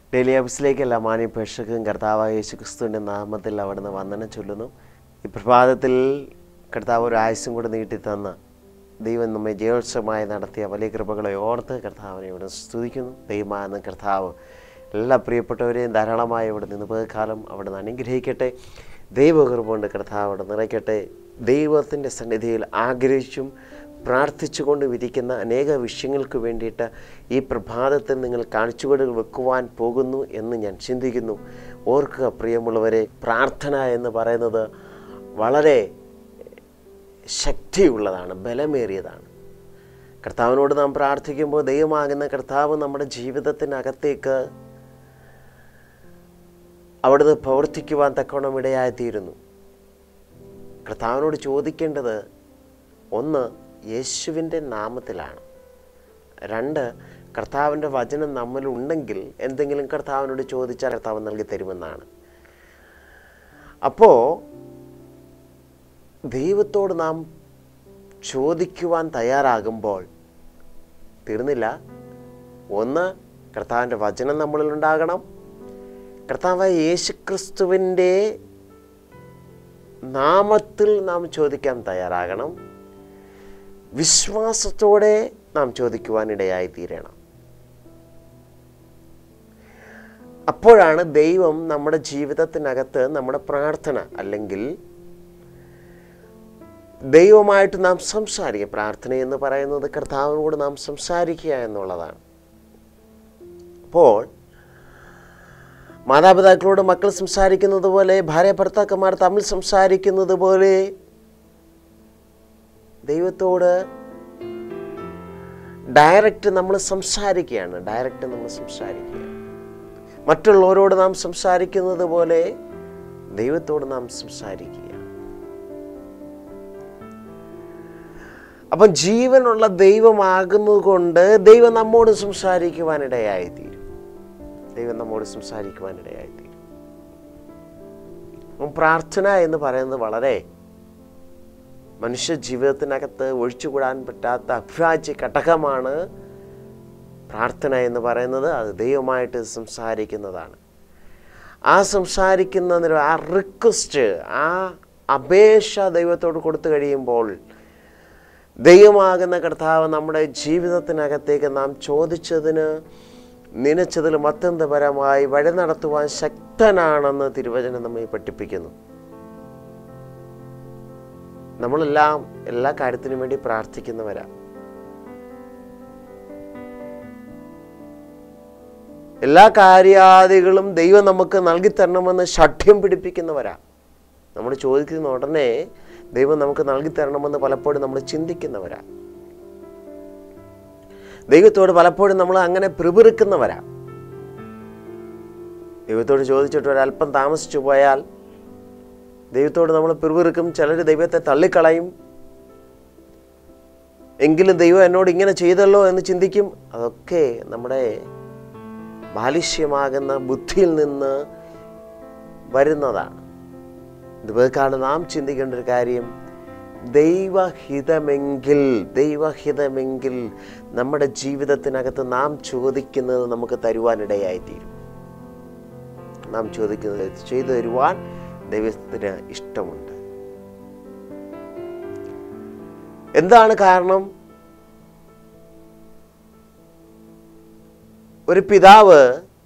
daily ഹബ്സിലേക്കല്ല മാന്യ പ്രേക്ഷകരും കർത്താവായ യേശു ക്രിസ്തുവിൻ്റെ നാമത്തിൽ അവിടുന്ന് വന്ദനം ചൊല്ലുന്നു ഈ പ്രഭാതത്തിൽ കർത്താവ് ഒരു ആയുസ്സും കൂടെ നീട്ടിത്തന്ന് ദൈവം നമ്മെ ജയോത്സവമായി നടത്തിയ വലിയ കൃപകളെ ഓർത്ത് കർത്താവിനെ ഇവിടെ സ്തുതിക്കുന്നു ദൈവമാകുന്ന കർത്താവ് എല്ലാ പ്രിയപ്പെട്ടവരെയും ധാരാളമായി ഇവിടെ നിന്ന് പകൽക്കാലം അവിടെ നിന്ന് അനുഗ്രഹിക്കട്ടെ ദൈവകൃപ കൊണ്ട് കർത്താവ് അവിടെ നിറയ്ക്കട്ടെ ദൈവത്തിൻ്റെ സന്നിധിയിൽ ആഗ്രഹിച്ചും പ്രാർത്ഥിച്ചുകൊണ്ട് വിരിക്കുന്ന അനേക വിഷയങ്ങൾക്ക് വേണ്ടിയിട്ട് ഈ പ്രഭാതത്തിൽ നിങ്ങൾ കാഴ്ചപ്പാടുകൾ വെക്കുവാൻ പോകുന്നു എന്ന് ഞാൻ ചിന്തിക്കുന്നു ഓർക്കുക പ്രിയമുള്ളവരെ പ്രാർത്ഥന എന്ന് പറയുന്നത് വളരെ ശക്തിയുള്ളതാണ് ബലമേറിയതാണ് കർത്താവിനോട് നാം പ്രാർത്ഥിക്കുമ്പോൾ ദൈവമാകുന്ന കർത്താവ് നമ്മുടെ ജീവിതത്തിനകത്തേക്ക് അവിടുന്ന് പ്രവർത്തിക്കുവാൻ തക്കവണ്ണം ഇടയായിത്തീരുന്നു കർത്താവിനോട് ചോദിക്കേണ്ടത് ഒന്ന് യേശുവിൻ്റെ നാമത്തിലാണ് രണ്ട് കർത്താവിൻ്റെ വചനം നമ്മളുണ്ടെങ്കിൽ എന്തെങ്കിലും കർത്താവിനോട് ചോദിച്ചാൽ കർത്താവ് നൽകി തരുമെന്നാണ് അപ്പോൾ ദൈവത്തോട് നാം ചോദിക്കുവാൻ തയ്യാറാകുമ്പോൾ തീർന്നില്ല ഒന്ന് കർത്താവിൻ്റെ വചനം നമ്മളിൽ ഉണ്ടാകണം കർത്താവായ യേശുക്രിസ്തുവിൻ്റെ നാമത്തിൽ നാം ചോദിക്കാൻ തയ്യാറാകണം വിശ്വാസത്തോടെ നാം ചോദിക്കുവാനിടയായി തീരണം അപ്പോഴാണ് ദൈവം നമ്മുടെ ജീവിതത്തിനകത്ത് നമ്മുടെ പ്രാർത്ഥന അല്ലെങ്കിൽ ദൈവമായിട്ട് നാം സംസാരിക്കുക പ്രാർത്ഥന എന്ന് പറയുന്നത് കർത്താവിനോട് നാം സംസാരിക്കുക എന്നുള്ളതാണ് അപ്പോൾ മാതാപിതാക്കളോട് മക്കൾ സംസാരിക്കുന്നത് പോലെ ഭാര്യ ഭർത്താക്കന്മാർ തമ്മിൽ സംസാരിക്കുന്നത് പോലെ ദൈവത്തോട് ഡയറക്റ്റ് നമ്മൾ സംസാരിക്കുകയാണ് ഡയറക്റ്റ് നമ്മൾ സംസാരിക്കുക മറ്റുള്ളവരോട് നാം സംസാരിക്കുന്നത് പോലെ ദൈവത്തോട് നാം സംസാരിക്കുക അപ്പം ജീവനുള്ള ദൈവമാകുന്നത് കൊണ്ട് ദൈവം നമ്മോട് സംസാരിക്കുവാനിടയായിത്തീരും ദൈവം നമ്മോട് സംസാരിക്കുവാനിടയായിത്തീരും അപ്പം പ്രാർത്ഥന എന്ന് പറയുന്നത് വളരെ മനുഷ്യ ജീവിതത്തിനകത്ത് ഒഴിച്ചുകൂടാൻ പറ്റാത്ത അഭിവാജ്യ ഘടകമാണ് പ്രാർത്ഥന എന്ന് പറയുന്നത് അത് ദൈവമായിട്ട് സംസാരിക്കുന്നതാണ് ആ സംസാരിക്കുന്നതിന് ആ റിക്വസ്റ്റ് ആ അപേക്ഷ ദൈവത്തോട് കൊടുത്തു കഴിയുമ്പോൾ ദൈവമാകുന്ന കർത്താവ് നമ്മുടെ ജീവിതത്തിനകത്തേക്ക് നാം ചോദിച്ചതിന് നനച്ചതിലും അത്യന്തപരമായി വഴി നടത്തുവാൻ ശക്തനാണെന്ന് തിരുവചനം നമ്മെ പഠിപ്പിക്കുന്നു നമ്മളെല്ലാം എല്ലാ കാര്യത്തിനും വേണ്ടി പ്രാർത്ഥിക്കുന്നവരാ എല്ലാ കാര്യാദികളും ദൈവം നമുക്ക് നൽകി തരണമെന്ന് ഷഠ്യം പിടിപ്പിക്കുന്നവരാ നമ്മൾ ചോദിക്കുന്ന ഉടനെ ദൈവം നമുക്ക് നൽകി തരണമെന്ന് പലപ്പോഴും നമ്മൾ ചിന്തിക്കുന്നവരാ ദൈവത്തോട് പലപ്പോഴും നമ്മൾ അങ്ങനെ പിറുപിറുക്കുന്നവരാ ദൈവത്തോട് ചോദിച്ചിട്ട് ഒരല്പം താമസിച്ചു പോയാൽ ദൈവത്തോട് നമ്മൾ പിറുപിറുക്കും ചിലർ ദൈവത്തെ തള്ളിക്കളയും എങ്കിലും ദൈവം എന്നോട് ഇങ്ങനെ ചെയ്തല്ലോ എന്ന് ചിന്തിക്കും അതൊക്കെ നമ്മുടെ ബാലിഷ്യമാകുന്ന ബുദ്ധിയിൽ നിന്ന് വരുന്നതാണ് ഇതുപോലെക്കാണ് നാം ചിന്തിക്കേണ്ട ഒരു കാര്യം ദൈവഹിതമെങ്കിൽ ദൈവഹിതമെങ്കിൽ നമ്മുടെ ജീവിതത്തിനകത്ത് നാം ചോദിക്കുന്നത് നമുക്ക് തരുവാനിടയായിത്തീരും നാം ചോദിക്കുന്നത് ചെയ്തു തരുവാൻ ദൈവത്തിന് ഇഷ്ടമുണ്ട് എന്താണ് കാരണം ഒരു പിതാവ്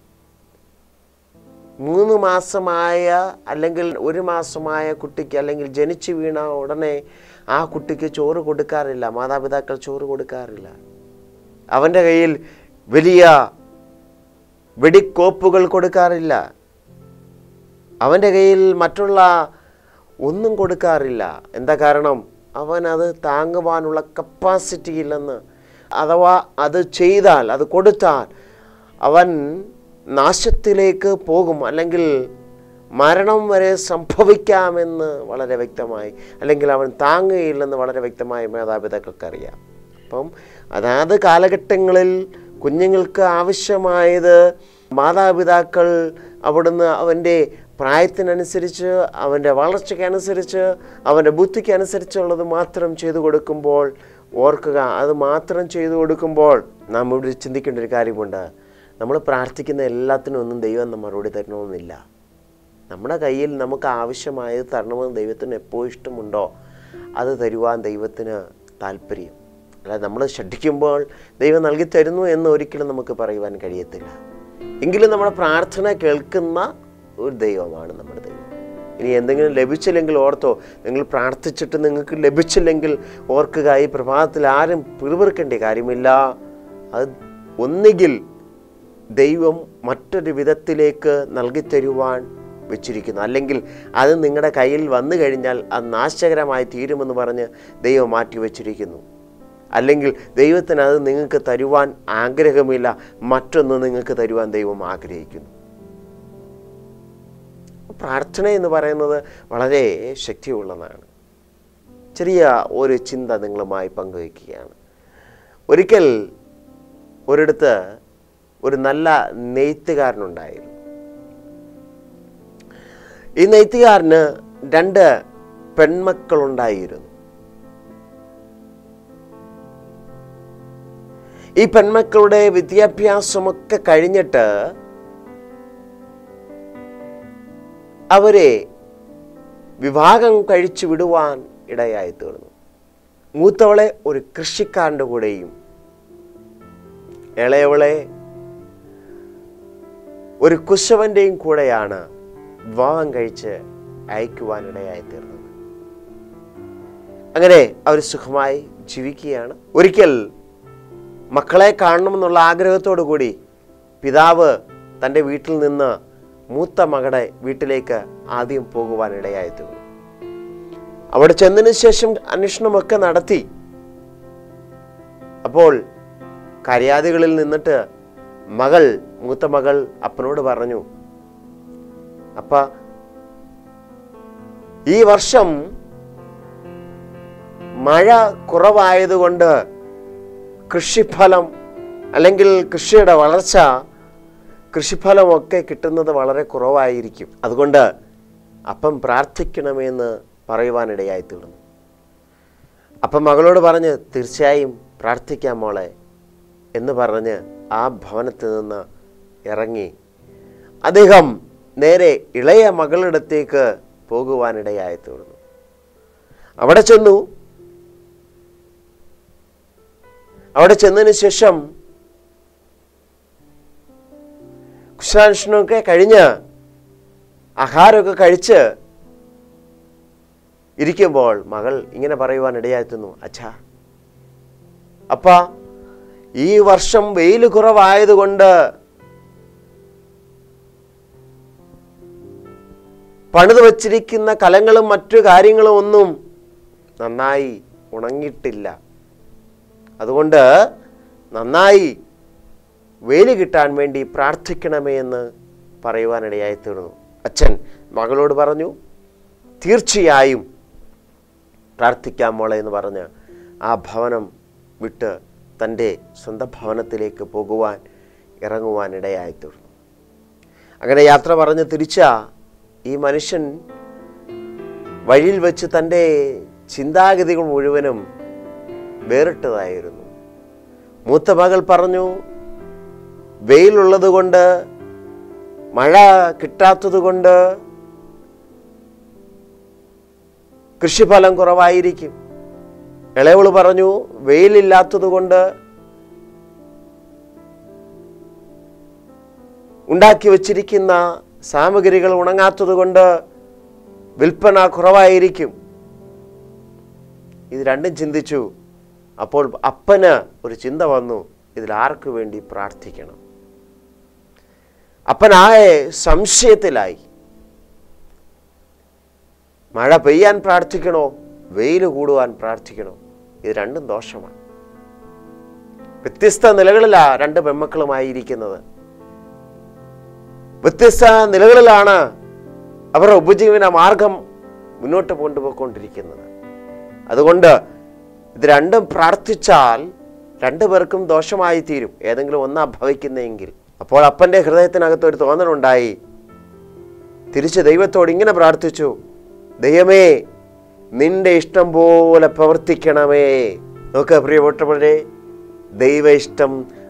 മൂന്ന് മാസമായ അല്ലെങ്കിൽ ഒരു മാസമായ കുട്ടിക്ക് അല്ലെങ്കിൽ ജനിച്ചു വീണ ഉടനെ ആ കുട്ടിക്ക് ചോറ് കൊടുക്കാറില്ല മാതാപിതാക്കൾ ചോറ് കൊടുക്കാറില്ല അവൻ്റെ കയ്യിൽ വലിയ വെടിക്കോപ്പുകൾ കൊടുക്കാറില്ല അവൻ്റെ കയ്യിൽ മറ്റുള്ള ഒന്നും കൊടുക്കാറില്ല എന്താ കാരണം അവൻ അത് താങ്ങുവാനുള്ള കപ്പാസിറ്റി ഇല്ലെന്ന് അഥവാ അത് ചെയ്താൽ അത് കൊടുത്താൽ അവൻ നാശത്തിലേക്ക് പോകും അല്ലെങ്കിൽ മരണം വരെ സംഭവിക്കാമെന്ന് വളരെ വ്യക്തമായി അല്ലെങ്കിൽ അവൻ താങ്ങുകയില്ലെന്ന് വളരെ വ്യക്തമായി മാതാപിതാക്കൾക്കറിയാം അപ്പം അതാത് കാലഘട്ടങ്ങളിൽ കുഞ്ഞുങ്ങൾക്ക് ആവശ്യമായത് മാതാപിതാക്കൾ അവിടുന്ന് അവൻ്റെ പ്രായത്തിനനുസരിച്ച് അവൻ്റെ വളർച്ചയ്ക്കനുസരിച്ച് അവൻ്റെ ബുദ്ധിക്കനുസരിച്ചുള്ളത് മാത്രം ചെയ്തു കൊടുക്കുമ്പോൾ ഓർക്കുക അത് മാത്രം ചെയ്തു കൊടുക്കുമ്പോൾ നാം ഇവിടെ ചിന്തിക്കേണ്ട ഒരു കാര്യമുണ്ട് നമ്മൾ പ്രാർത്ഥിക്കുന്ന എല്ലാത്തിനും ഒന്നും ദൈവം നമ്മ മറുപടി തരണമെന്നില്ല നമ്മുടെ കയ്യിൽ നമുക്ക് ആവശ്യമായത് തരണമെന്ന് ദൈവത്തിന് എപ്പോൾ ഇഷ്ടമുണ്ടോ അത് തരുവാൻ ദൈവത്തിന് താല്പര്യം അല്ലാതെ നമ്മൾ ഷഡിക്കുമ്പോൾ ദൈവം നൽകി തരുന്നു എന്ന് ഒരിക്കലും നമുക്ക് പറയുവാൻ കഴിയത്തില്ല എങ്കിലും നമ്മുടെ പ്രാർത്ഥന കേൾക്കുന്ന ഒരു ദൈവമാണ് നമ്മുടെ ദൈവം ഇനി എന്തെങ്കിലും ലഭിച്ചില്ലെങ്കിൽ ഓർത്തോ നിങ്ങൾ പ്രാർത്ഥിച്ചിട്ട് നിങ്ങൾക്ക് ലഭിച്ചില്ലെങ്കിൽ ഓർക്കുക ഈ പ്രഭാതത്തിൽ ആരും പിറുപിറുക്കേണ്ട കാര്യമില്ല അത് ഒന്നുകിൽ ദൈവം മറ്റൊരു വിധത്തിലേക്ക് നൽകിത്തരുവാൻ വെച്ചിരിക്കുന്നു അല്ലെങ്കിൽ അത് നിങ്ങളുടെ കയ്യിൽ വന്നു കഴിഞ്ഞാൽ അത് നാശകരമായി തീരുമെന്ന് പറഞ്ഞ് ദൈവം മാറ്റി വച്ചിരിക്കുന്നു അല്ലെങ്കിൽ ദൈവത്തിന് അത് നിങ്ങൾക്ക് തരുവാൻ ആഗ്രഹമില്ല മറ്റൊന്ന് നിങ്ങൾക്ക് തരുവാൻ ദൈവം ആഗ്രഹിക്കുന്നു പ്രാർത്ഥന എന്ന് പറയുന്നത് വളരെ ശക്തിയുള്ളതാണ് ചെറിയ ഒരു ചിന്ത നിങ്ങളുമായി പങ്കുവയ്ക്കുകയാണ് ഒരിക്കൽ ഒരിടത്ത് ഒരു നല്ല നെയ്ത്തുകാരനുണ്ടായിരുന്നു ഈ നെയ്ത്തുകാരന് രണ്ട് പെൺമക്കളുണ്ടായിരുന്നു ഈ പെൺമക്കളുടെ വിദ്യാഭ്യാസമൊക്കെ കഴിഞ്ഞിട്ട് അവരെ വിവാഹം കഴിച്ചു വിടുവാൻ ഇടയായി തീർന്നു മൂത്തവളെ ഒരു കൃഷിക്കാരൻ്റെ കൂടെയും ഇളയവളെ ഒരു കുശവൻ്റെയും കൂടെയാണ് വിവാഹം കഴിച്ച് അയക്കുവാനിടയായി തീർന്നത് അങ്ങനെ അവർ സുഖമായി ജീവിക്കുകയാണ് ഒരിക്കൽ മക്കളെ കാണണമെന്നുള്ള ആഗ്രഹത്തോടു കൂടി പിതാവ് തൻ്റെ വീട്ടിൽ നിന്ന് മൂത്ത മകളുടെ വീട്ടിലേക്ക് ആദ്യം പോകുവാനിടയായി തീർന്നു അവിടെ ചെന്നതിന് ശേഷം അന്വേഷണമൊക്കെ നടത്തി അപ്പോൾ കാര്യാദികളിൽ നിന്നിട്ട് മകൾ മൂത്ത മകൾ അപ്പനോട് പറഞ്ഞു അപ്പ ഈ വർഷം മഴ കുറവായതുകൊണ്ട് കൃഷിഫലം അല്ലെങ്കിൽ കൃഷിയുടെ വളർച്ച കൃഷിഫലമൊക്കെ കിട്ടുന്നത് വളരെ കുറവായിരിക്കും അതുകൊണ്ട് അപ്പം പ്രാർത്ഥിക്കണമെന്ന് പറയുവാനിടയായി തീർന്നു അപ്പം മകളോട് പറഞ്ഞ് തീർച്ചയായും പ്രാർത്ഥിക്കാം മോളെ എന്ന് പറഞ്ഞ് ആ ഭവനത്തിൽ നിന്ന് ഇറങ്ങി അദ്ദേഹം നേരെ ഇളയ മകളിടത്തേക്ക് പോകുവാനിടയായി തീർന്നു അവിടെ ചെന്നു അവിടെ ചെന്നതിന് ശേഷം കുശാനുഷ്ണമൊക്കെ കഴിഞ്ഞ് ആഹാരമൊക്കെ കഴിച്ച് ഇരിക്കുമ്പോൾ മകൾ ഇങ്ങനെ പറയുവാൻ ഇടയായെത്തുന്നു അച്ഛാ അപ്പ ഈ വർഷം വെയിൽ കുറവായതുകൊണ്ട് പണിത് വച്ചിരിക്കുന്ന കലങ്ങളും മറ്റു കാര്യങ്ങളും ഒന്നും നന്നായി ഉണങ്ങിയിട്ടില്ല അതുകൊണ്ട് നന്നായി വേലി കിട്ടാൻ വേണ്ടി പ്രാർത്ഥിക്കണമേ എന്ന് പറയുവാനിടയായി തീർന്നു അച്ഛൻ മകളോട് പറഞ്ഞു തീർച്ചയായും പ്രാർത്ഥിക്കാം മോളെ എന്ന് പറഞ്ഞ് ആ ഭവനം വിട്ട് തൻ്റെ സ്വന്തം ഭവനത്തിലേക്ക് പോകുവാൻ ഇറങ്ങുവാൻ ഇടയായി തീർന്നു അങ്ങനെ യാത്ര പറഞ്ഞ് തിരിച്ച ഈ മനുഷ്യൻ വഴിയിൽ വെച്ച് തൻ്റെ ചിന്താഗതികൾ മുഴുവനും വേറിട്ടതായിരുന്നു മൂത്ത മകൾ പറഞ്ഞു വെയിലുള്ളത് കൊണ്ട് മഴ കിട്ടാത്തത് കൊണ്ട് കൃഷിഫലം കുറവായിരിക്കും ഇളയവള് പറഞ്ഞു വെയിലില്ലാത്തത് കൊണ്ട് ഉണ്ടാക്കി വച്ചിരിക്കുന്ന സാമഗ്രികൾ ഉണങ്ങാത്തത് കൊണ്ട് വിൽപ്പന കുറവായിരിക്കും ഇത് രണ്ടും ചിന്തിച്ചു അപ്പോൾ അപ്പന് ഒരു ചിന്ത വന്നു ഇതിൽ ആർക്ക് വേണ്ടി പ്രാർത്ഥിക്കണം അപ്പനാകെ സംശയത്തിലായി മഴ പെയ്യാൻ പ്രാർത്ഥിക്കണോ വെയിൽ കൂടുവാൻ പ്രാർത്ഥിക്കണോ ഇത് രണ്ടും ദോഷമാണ് വ്യത്യസ്ത നിലകളിലാ രണ്ട് പെൺമക്കളുമായിരിക്കുന്നത് വ്യത്യസ്ത നിലകളിലാണ് അവരുടെ ഉപജീവന മാർഗം മുന്നോട്ട് കൊണ്ടുപോയിക്കൊണ്ടിരിക്കുന്നത് അതുകൊണ്ട് ഇത് രണ്ടും പ്രാർത്ഥിച്ചാൽ രണ്ടു പേർക്കും ദോഷമായി തീരും ഏതെങ്കിലും ഒന്നാ ഭവിക്കുന്നെങ്കിൽ അപ്പോൾ അപ്പൻ്റെ ഹൃദയത്തിനകത്ത് ഒരു തോന്നലുണ്ടായി തിരിച്ച് ദൈവത്തോട് ഇങ്ങനെ പ്രാർത്ഥിച്ചു ദൈവമേ നിന്റെ ഇഷ്ടം പോലെ പ്രവർത്തിക്കണമേ നോക്ക് പ്രിയപ്പെട്ടവരെ ദൈവ ഇഷ്ടം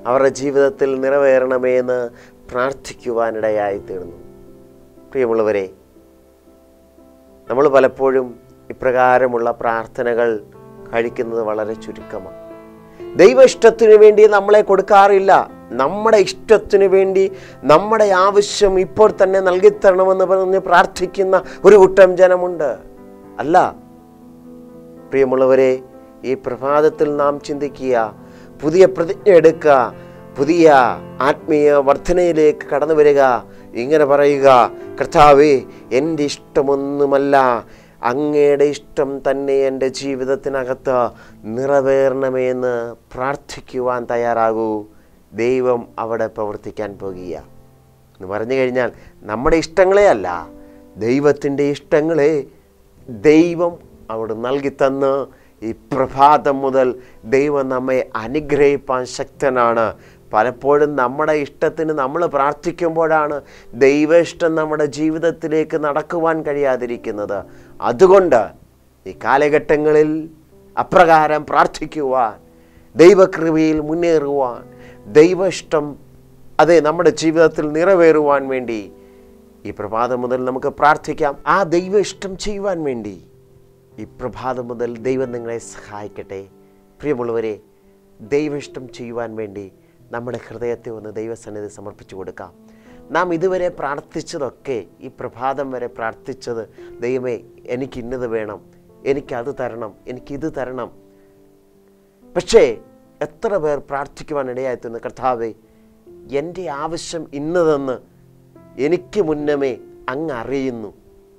അവരുടെ ജീവിതത്തിൽ നിറവേറണമേ എന്ന് പ്രാർത്ഥിക്കുവാനിടയായി തീർന്നു പ്രിയമുള്ളവരെ നമ്മൾ പലപ്പോഴും ഇപ്രകാരമുള്ള പ്രാർത്ഥനകൾ കഴിക്കുന്നത് വളരെ ചുരുക്കമാണ് ദൈവ ഇഷ്ടത്തിനു വേണ്ടി നമ്മളെ കൊടുക്കാറില്ല നമ്മുടെ ഇഷ്ടത്തിനു വേണ്ടി നമ്മുടെ ആവശ്യം ഇപ്പോൾ തന്നെ നൽകിത്തരണമെന്ന് പറഞ്ഞ് പ്രാർത്ഥിക്കുന്ന ഒരു കൂട്ടം ജനമുണ്ട് അല്ല പ്രിയമുള്ളവരെ ഈ പ്രഭാതത്തിൽ നാം ചിന്തിക്കുക പുതിയ പ്രതിജ്ഞ എടുക്കുക പുതിയ ആത്മീയ വർധനയിലേക്ക് കടന്നു വരിക ഇങ്ങനെ പറയുക കർത്താവേ എൻ്റെ ഇഷ്ടമൊന്നുമല്ല അങ്ങയുടെ ഇഷ്ടം തന്നെ എൻ്റെ ജീവിതത്തിനകത്ത് നിറവേറണമേ എന്ന് പ്രാർത്ഥിക്കുവാൻ തയ്യാറാകൂ ദൈവം അവിടെ പ്രവർത്തിക്കാൻ പോകുക എന്ന് പറഞ്ഞു കഴിഞ്ഞാൽ നമ്മുടെ ഇഷ്ടങ്ങളെ അല്ല ദൈവത്തിൻ്റെ ഇഷ്ടങ്ങളെ ദൈവം അവിടെ നൽകിത്തന്ന് ഈ പ്രഭാതം മുതൽ ദൈവം നമ്മെ അനുഗ്രഹിപ്പാൻ ശക്തനാണ് പലപ്പോഴും നമ്മുടെ ഇഷ്ടത്തിന് നമ്മൾ പ്രാർത്ഥിക്കുമ്പോഴാണ് ദൈവ ഇഷ്ടം നമ്മുടെ ജീവിതത്തിലേക്ക് നടക്കുവാൻ കഴിയാതിരിക്കുന്നത് അതുകൊണ്ട് ഈ കാലഘട്ടങ്ങളിൽ അപ്രകാരം പ്രാർത്ഥിക്കുവാൻ ദൈവകൃപയിൽ മുന്നേറുവാൻ ദൈവ ഇഷ്ടം അതെ നമ്മുടെ ജീവിതത്തിൽ നിറവേറുവാൻ വേണ്ടി ഈ പ്രഭാതം മുതൽ നമുക്ക് പ്രാർത്ഥിക്കാം ആ ദൈവ ഇഷ്ടം ചെയ്യുവാൻ വേണ്ടി ഈ പ്രഭാതം മുതൽ ദൈവം നിങ്ങളെ സഹായിക്കട്ടെ പ്രിയമുള്ളവരെ ദൈവ ഇഷ്ടം ചെയ്യുവാൻ വേണ്ടി നമ്മുടെ ഹൃദയത്തെ ഒന്ന് ദൈവസന്നിധി സമർപ്പിച്ചു കൊടുക്കാം നാം ഇതുവരെ പ്രാർത്ഥിച്ചതൊക്കെ ഈ പ്രഭാതം വരെ പ്രാർത്ഥിച്ചത് ദൈവമേ എനിക്ക് ഇന്നത് വേണം എനിക്കത് തരണം എനിക്കിത് തരണം പക്ഷേ എത്ര പേർ പ്രാർത്ഥിക്കുവാൻ ഇടയായിത്തുന്ന കർത്താവെ എൻ്റെ ആവശ്യം ഇന്നതെന്ന് എനിക്ക് മുന്നമേ അങ്ങ് അറിയുന്നു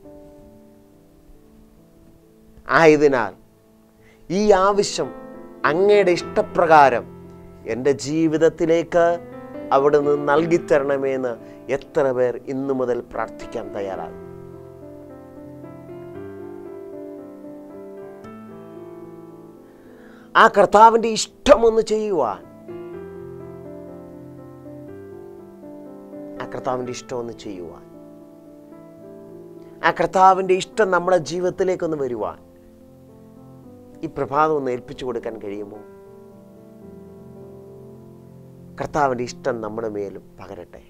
ആയതിനാൽ ഈ ആവശ്യം അങ്ങയുടെ ഇഷ്ടപ്രകാരം എൻ്റെ ജീവിതത്തിലേക്ക് അവിടുന്ന് നൽകിത്തരണമെന്ന് എത്ര പേർ ഇന്നു മുതൽ പ്രാർത്ഥിക്കാൻ തയ്യാറാകും ആ കർത്താവിൻ്റെ ഇഷ്ടമൊന്ന് ചെയ്യുവാൻ ആ കർത്താവിൻ്റെ ഇഷ്ടമൊന്ന് ചെയ്യുവാൻ ആ കർത്താവിൻ്റെ ഇഷ്ടം നമ്മുടെ ജീവിതത്തിലേക്കൊന്ന് വരുവാൻ ഈ പ്രഭാതം ഒന്ന് ഏൽപ്പിച്ചു കൊടുക്കാൻ കഴിയുമോ കർത്താവിൻ്റെ ഇഷ്ടം നമ്മുടെ മേലും പകരട്ടെ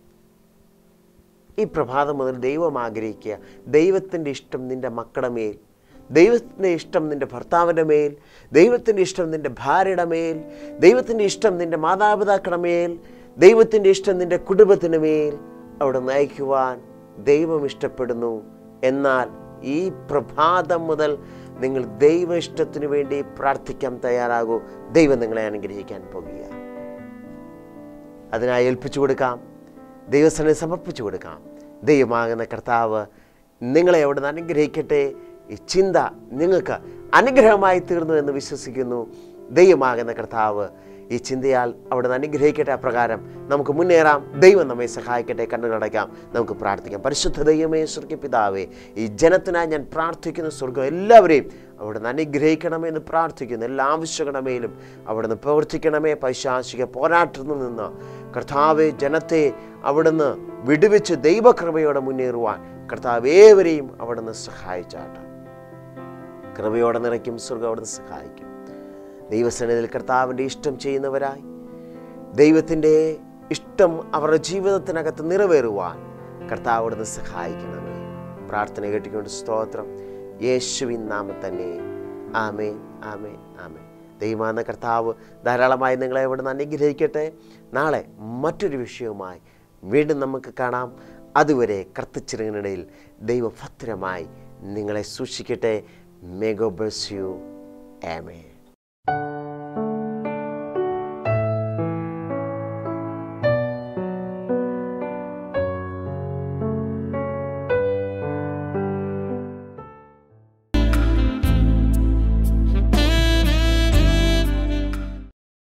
ഈ പ്രഭാതം മുതൽ ദൈവം ആഗ്രഹിക്കുക ദൈവത്തിൻ്റെ ഇഷ്ടം നിൻ്റെ മക്കളുടെ മേൽ ദൈവത്തിൻ്റെ ഇഷ്ടം നിൻ്റെ ഭർത്താവിൻ്റെ മേൽ ദൈവത്തിൻ്റെ ഇഷ്ടം നിൻ്റെ ഭാര്യയുടെ മേൽ ദൈവത്തിൻ്റെ ഇഷ്ടം നിൻ്റെ മാതാപിതാക്കളുടെ മേൽ ദൈവത്തിൻ്റെ ഇഷ്ടം നിൻ്റെ കുടുംബത്തിന് മേൽ അവിടെ നയിക്കുവാൻ ദൈവം ഇഷ്ടപ്പെടുന്നു എന്നാൽ ഈ പ്രഭാതം മുതൽ നിങ്ങൾ ദൈവ ഇഷ്ടത്തിനു വേണ്ടി പ്രാർത്ഥിക്കാൻ തയ്യാറാകൂ ദൈവം നിങ്ങളെ അനുഗ്രഹിക്കാൻ പോകുക അതിനായി ഏൽപ്പിച്ചു കൊടുക്കാം ദൈവസ്ഥനെ സമർപ്പിച്ചു കൊടുക്കാം ദൈവമാകുന്ന കർത്താവ് നിങ്ങളെ അവിടുന്ന് അനുഗ്രഹിക്കട്ടെ ഈ ചിന്ത നിങ്ങൾക്ക് അനുഗ്രഹമായി തീർന്നു എന്ന് വിശ്വസിക്കുന്നു ദൈവമാകുന്ന കർത്താവ് ഈ ചിന്തയാൽ അവിടുന്ന് അനുഗ്രഹിക്കട്ടെ അപ്രകാരം നമുക്ക് മുന്നേറാം ദൈവം നമ്മെ സഹായിക്കട്ടെ കണ്ണുകളടയ്ക്കാം നമുക്ക് പ്രാർത്ഥിക്കാം പരിശുദ്ധ ദൈവമേ സ്വർഗ പിതാവേ ഈ ജനത്തിനായി ഞാൻ പ്രാർത്ഥിക്കുന്ന സ്വർഗം എല്ലാവരെയും അവിടുന്ന് അനുഗ്രഹിക്കണമെന്ന് പ്രാർത്ഥിക്കുന്നു എല്ലാ ആവശ്യങ്ങളുടെ മേലും അവിടുന്ന് പ്രവർത്തിക്കണമേ പൈശാചിക പോരാട്ടത്തിൽ നിന്ന് കർത്താവെ ജനത്തെ അവിടുന്ന് വിടുവിച്ച് ദൈവകൃപയോടെ മുന്നേറുവാൻ കർത്താവ് ഏവരെയും അവിടുന്ന് സഹായിച്ചാട്ടെ കൃപയോടെ നിറയ്ക്കും സ്വർഗം അവിടുന്ന് സഹായിക്കും ദൈവസന്നിധിയിൽ കർത്താവിൻ്റെ ഇഷ്ടം ചെയ്യുന്നവരായി ദൈവത്തിൻ്റെ ഇഷ്ടം അവരുടെ ജീവിതത്തിനകത്ത് നിറവേറുവാൻ കർത്താവ് അവിടുന്ന് സഹായിക്കണമേ പ്രാർത്ഥന കേട്ടിക്കൊണ്ട് സ്തോത്രം യേശുവിൻ നാമം തന്നെ ആമേൻ ആമേൻ ആമേൻ ദൈവമാന കർത്താവ് ധാരാളമായി നിങ്ങളെ ഇവിടുന്ന് അനുഗ്രഹിക്കട്ടെ നാളെ മറ്റൊരു വിഷയവുമായി വീണ്ടും നമുക്ക് കാണാം അതുവരെ കർത്തച്ചിറങ്ങിനിടയിൽ ദൈവഭദ്രമായി നിങ്ങളെ സൂക്ഷിക്കട്ടെ മെഗോ ബസ് യു ആമേ